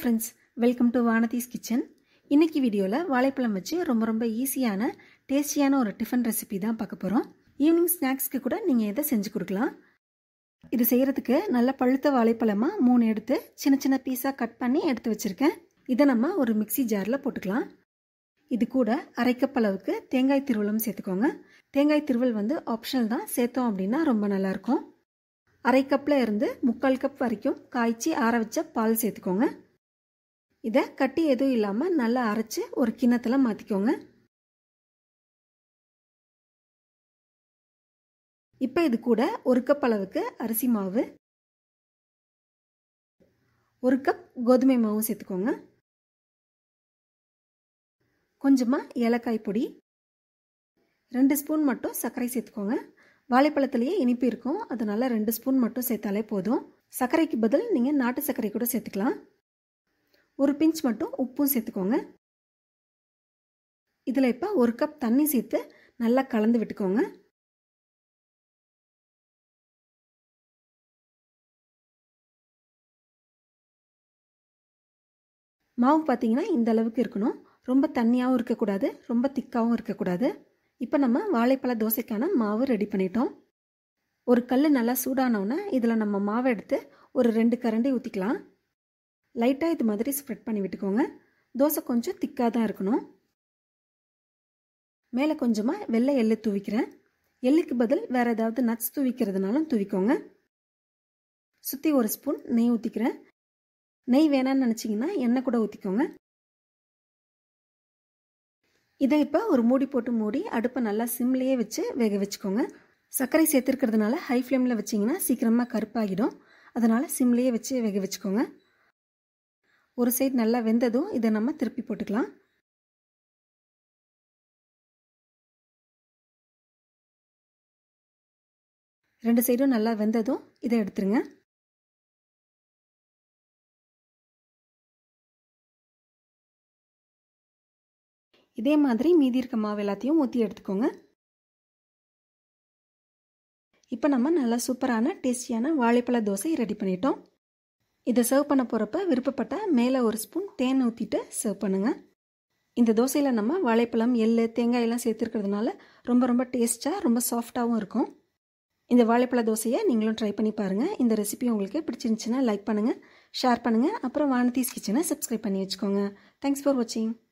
friends welcome to Vanathi's kitchen இன்னைக்கு வீடியோவில் வாழைப்பழம் வச்சு ரொம்ப ரொம்ப ஈஸியான டேஸ்டியான ஒரு டிஃபன் ரெசிபி தான் பார்க்க போகிறோம் ஈவினிங் ஸ்நாக்ஸ்க்கு கூட நீங்கள் இதை செஞ்சு கொடுக்கலாம் இது செய்கிறதுக்கு நல்ல பழுத்த வாழைப்பழமாக மூணு எடுத்து சின்ன சின்ன பீஸாக கட் பண்ணி எடுத்து வச்சுருக்கேன் இதை நம்ம ஒரு மிக்சி ஜாரில் போட்டுக்கலாம் இது கூட அரை கப் அளவுக்கு தேங்காய் திருவலம் சேர்த்துக்கோங்க தேங்காய் திருவல் வந்து ஆப்ஷனல் தான் சேர்த்தோம் அப்படின்னா ரொம்ப நல்லாயிருக்கும் அரை கப்பில் இருந்து முக்கால் கப் வரைக்கும் காய்ச்சி ஆற வச்ச பால் சேர்த்துக்கோங்க இதை கட்டி எதுவும் இல்லாமல் நல்லா அரைச்சி ஒரு கிண்ணத்தில் மாற்றிக்கோங்க இப்போ இது கூட ஒரு கப் அளவுக்கு அரிசி மாவு ஒரு கப் கோதுமை மாவும் சேர்த்துக்கோங்க கொஞ்சமாக ஏலக்காய் பொடி ரெண்டு ஸ்பூன் மட்டும் சர்க்கரை சேர்த்துக்கோங்க வாழைப்பழத்துலேயே இனிப்பு இருக்கும் அதனால ரெண்டு ஸ்பூன் மட்டும் சேர்த்தாலே போதும் சர்க்கரைக்கு பதில் நீங்கள் நாட்டு சர்க்கரை கூட சேர்த்துக்கலாம் ஒரு பிஞ்ச் மட்டும் உப்பும் சேர்த்துக்கோங்க இதில் இப்போ ஒரு கப் தண்ணி சேர்த்து நல்லா கலந்து விட்டுக்கோங்க மாவு பார்த்தீங்கன்னா இந்த அளவுக்கு இருக்கணும் ரொம்ப தண்ணியாகவும் இருக்கக்கூடாது ரொம்ப திக்காகவும் இருக்கக்கூடாது இப்போ நம்ம வாழைப்பழ தோசைக்கான மாவு ரெடி பண்ணிட்டோம் ஒரு கல் நல்லா சூடானவுடனே இதில் நம்ம மாவை எடுத்து ஒரு ரெண்டு கரண்டி ஊற்றிக்கலாம் லைட்டாக இது மாதிரி ஸ்ப்ரெட் பண்ணி விட்டுக்கோங்க தோசை கொஞ்சம் திக்காக தான் இருக்கணும் மேலே கொஞ்சமாக வெள்ளை எள்ளு தூவிக்கிறேன் எள்ளுக்கு பதில் வேறு ஏதாவது நட்ஸ் தூவிக்கிறதுனாலும் தூவிக்கோங்க சுற்றி ஒரு ஸ்பூன் நெய் ஊற்றிக்கிறேன் நெய் வேணான்னு நினச்சிங்கன்னா எண்ணெய் கூட ஊற்றிக்கோங்க இதை இப்போ ஒரு மூடி போட்டு மூடி அடுப்பை நல்லா சிம்லேயே வச்சு வேக வச்சுக்கோங்க சர்க்கரை சேர்த்துருக்கிறதுனால ஹை ஃப்ளேமில் வச்சிங்கன்னா சீக்கிரமாக கருப்பாகிடும் அதனால் சிம்லேயே வச்சு வேக வச்சுக்கோங்க ஒரு சைடு நல்லா வெந்ததும் இதை நம்ம திருப்பி போட்டுக்கலாம் ரெண்டு சைடும் நல்லா வெந்ததும் இதை எடுத்துருங்க இதே மாதிரி மீதி இருக்க மாவு எல்லாத்தையும் ஊற்றி எடுத்துக்கோங்க இப்போ நம்ம நல்லா சூப்பரான டேஸ்டியான வாழைப்பழ தோசை ரெடி பண்ணிட்டோம் இதை சர்வ் பண்ண போகிறப்ப விருப்பப்பட்ட மேலே ஒரு ஸ்பூன் தேன் ஊற்றிட்டு சர்வ் பண்ணுங்கள் இந்த தோசையில் நம்ம வாழைப்பழம் எள் தேங்காயெல்லாம் சேர்த்துருக்கிறதுனால ரொம்ப ரொம்ப டேஸ்ட்டாக ரொம்ப சாஃப்டாகவும் இருக்கும் இந்த வாழைப்பழ தோசையை நீங்களும் ட்ரை பண்ணி பாருங்கள் இந்த ரெசிபி உங்களுக்கு பிடிச்சிருந்துச்சுன்னா லைக் பண்ணுங்கள் ஷேர் பண்ணுங்கள் அப்புறம் வானதீஸ் கிச்சனை சப்ஸ்கிரைப் பண்ணி வச்சுக்கோங்க தேங்க்ஸ் ஃபார் வாட்சிங்